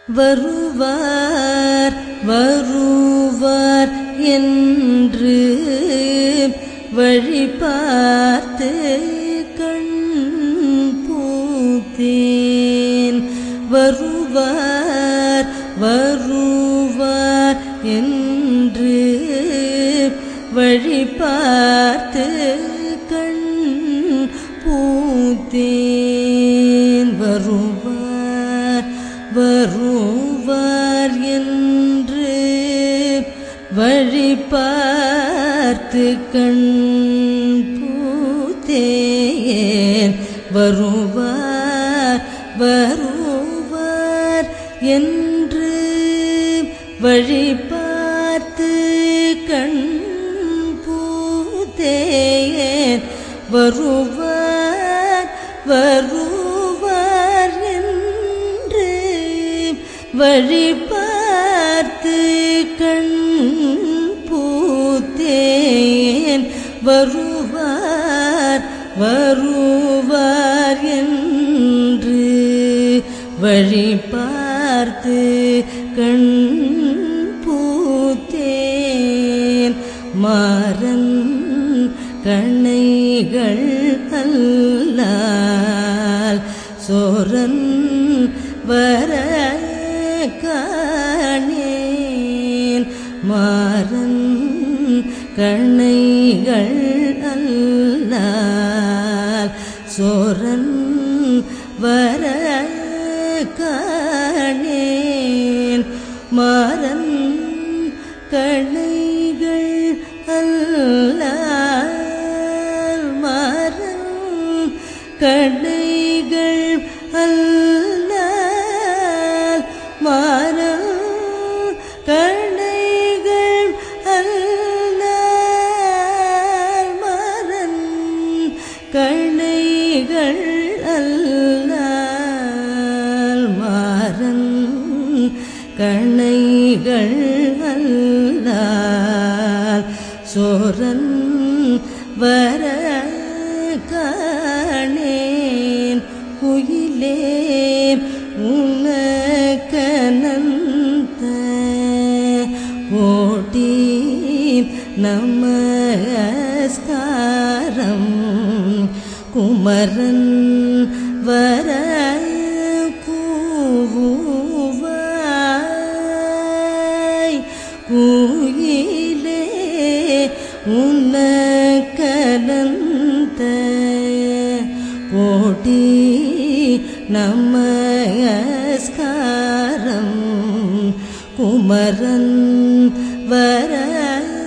வருவார் வருவார் என்று வழி பார்த்து கண் பூத்தேன் வருவார் வருவார் என்று வழி பார்த்து கண் பூத்தேன் வருவார் வருவார் என்று வழி பார்த்து கண் பூத்தேன் வருவார் வருவார் என்று வழி பார்த்து கண் பூத்தேன் வருவார் வருவார் என்று வழி பார்த்து கண் பூத்தேன் வருவார் வருவார் என்று வழி பார்த்து கண் பூத்தேன் மாறன் கண்ணைகள் அல்லால் சோரன் வர காணேன் மாறன் கண்ணைகள் அல்லால் சோரன் வர காணேன் மாறன் கண்ணைகள் அல்லால் மாறன் கண்ணைகள் அல்லால் மாறன் கண்ணைகள் அல்லால் மாறன் கண்ணைகள் அல்லால் மாறன் கண்ணைகள் அல்லால் சோரன் வர காணேன் குயிலே உனக்கனந்த ஓட்டி நமஸ்காரம் குமரன் வர கூவாய் குயிலே உனக்கலந்த கோட்டி நமஸ்காரம் குமரன் வர